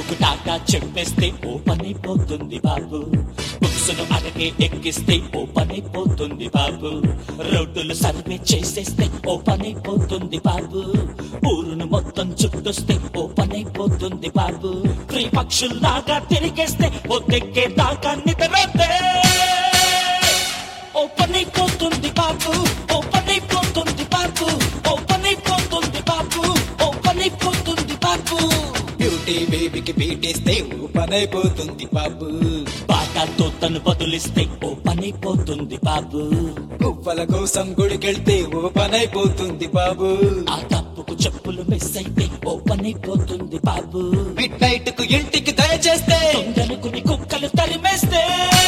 చదువుకు టాటా చెప్పేస్తే ఓపెన్ అయిపోతుంది బాబు బుక్స్ ను అడగే ఎక్కిస్తే ఓపెన్ అయిపోతుంది బాబు రోడ్డులు సర్వే చేసేస్తే ఓపెన్ అయిపోతుంది బాబు ఊరును మొత్తం చుట్టొస్తే ఓపెన్ అయిపోతుంది బాబు ఫ్రీ పక్షుల్లాగా తిరిగేస్తే ఒద్దెక్కే దాకా నిద్రతే ఓపెన్ అయిపోతుంది బాబు ఓపెన్ అయిపోతుంది బాబు ఓపెన్ అయిపోతుంది బాబు ఓపెన్ అయిపోతుంది బాబు బ్యూటీ బేబీకి బీటేస్తే ఓపెన్ అయిపోతుంది బాబు బాటాతో తను బదులిస్తే ఓపెన్ అయిపోతుంది బాబు గువ్వల కోసం గుడికెళ్తే ఓపెన్ అయిపోతుంది బాబు ఆ తప్పుకు చెప్పులు మిస్ అయితే ఓపెన్ అయిపోతుంది బాబు మిడ్ నైట్ కు ఇంటికి దయచేస్తే దొంగనుకుని కుక్కలు తరిమేస్తే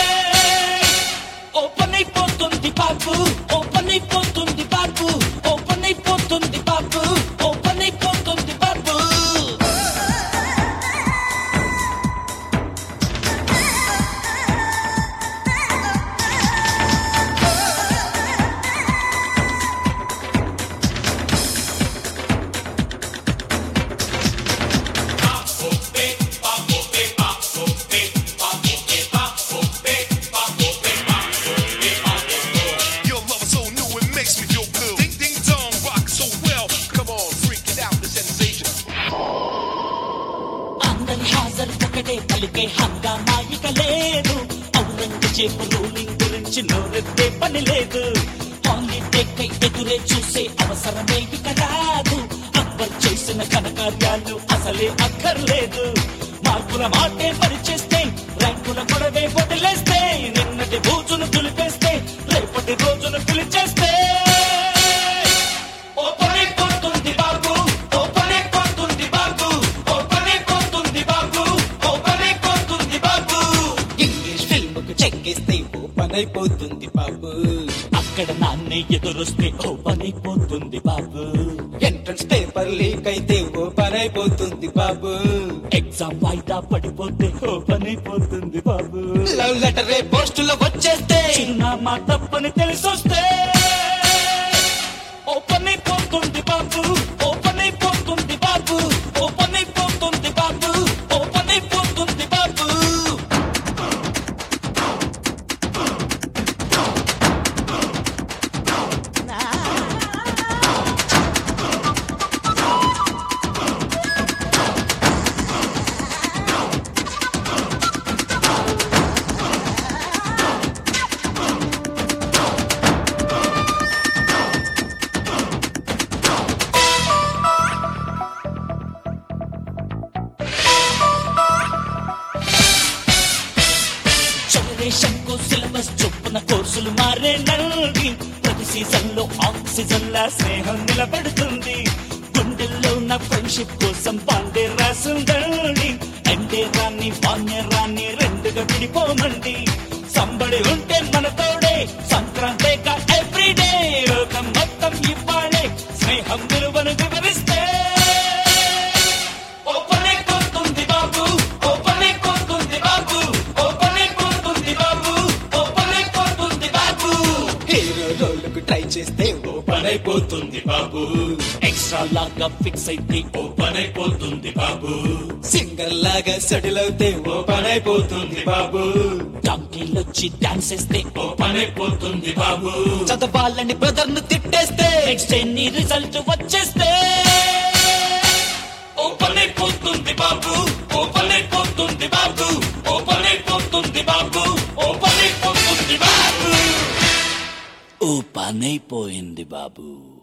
ఓపెన్ అయిపోతుంది బాబు ఓపెన్ అయిపోతుంది బాబు ఓపెన్ అయిపోతుంది బాబు ఓపెన్ అయిపోతుంది బాబు Your love is so new, it makes me feel good. Ding ding dong, rock so well. Come on, freak it out, the sensation. అందరి హాజరు ఒకటే పలికే హంగామా ఇక లేదు ఔరంగజేబు రూలింగ్ గురించి నోరెత్తే పని లేదు హాలిడే కై ఎదురే చూసే అవసరమే ఇక రాదు అక్బర్ చేసిన ఘనకార్యాలు అసలే అక్కర్లేదు మార్పుల మాటే పరిచేస్తే ర్యాంకుల గొడవే వదిలేస్తే నిన్నటి రోజును దులిపేస్తే రేపటి రోజును పిలిచేస్తే ఓపెన్ అయిపోతుంది బాబు ఓపెన్ అయిపోతుంది బాబు ఓపెన్ అయిపోతుంది బాబు ఓపెన్ అయిపోతుంది బాబు ఇంగ్లీష్ ఫిల్మ్ కు చెక్కిస్తే ఓపెన్ అయిపోతుంది బాబు అక్కడ నాన్నే ఎదురొస్తే ఓపెన్ అయిపోతుంది బాబు ఎంట్రన్స్ పేపర్ లీక్ అయితే ఓపెన్ అయిపోతుంది బాబు ఎగ్జామ్ వాయిదా పడిపోతే ఓపెన్ అయిపోతుంది బాబు లవ్ లెటర్ పోస్టులో వచ్చేస్తే చిరునామా తప్పని తెలిసొస్తే ఓపెన్ అయిపోతుంది బాబు ఓపెన్ అయిపోతుంది బాబు ఓపెన్ అయిపోతుంది బాబు ఓపెన్ అయిపోతుంది బాబు జనరేషన్ కు సిలబస్ చొప్పున కోర్సులు మారే నల్గి ప్రతి సీజన్ లో ఆక్సిజన్ లా స్నేహం నిలబెడుతుంది గుండెల్లో ఉన్న ఫ్రెండ్షిప్ కోసం పాండే రాసుందండి ఎండే రాన్ని వాణ్య రాన్ని రెండుగా విడిపోమండి సంబడి ఉంటే మన తోడే సంక్రాంతి ఎవ్రీడే లోకం మొత్తం ఇవ్వాడే స్నేహం విలువను వివరిస్తే ఓపెన్ అయిపోతుంది బాబు ఓపెన్ అయిపోతుంది బాబు ఓపెన్ అయిపోతుంది బాబు ఓపెన్ అయిపోతుంది బాబు హీరో రోల్ కు ట్రై చేస్తే ఓపెన్ అయిపోతుంది బాబు ఎక్స్ట్రా లాగా ఫిక్స్ అయితే ఓపెన్ అయిపోతుంది బాబు సింగర్ లాగా సెటిల్ అవుతే ఓపెన్ అయిపోతుంది బాబు డాంకీలొచ్చి డాన్స్ వేస్తే ఓపెన్ అయిపోతుంది బాబు చదవాలని బ్రదర్ ను తిట్టేస్తే నెక్స్ట్ నీ రిజల్ట్ వచ్చేస్తే ఓపెన్ అయిపోతుంది బాబు ఓపెన్ అయిపోతుంది బాబు ఓపెన్ అయిపోతుంది బాబు ఓపెన్ అయిపోతుంది బాబు ఓపెన్ అయిపోయింది బాబు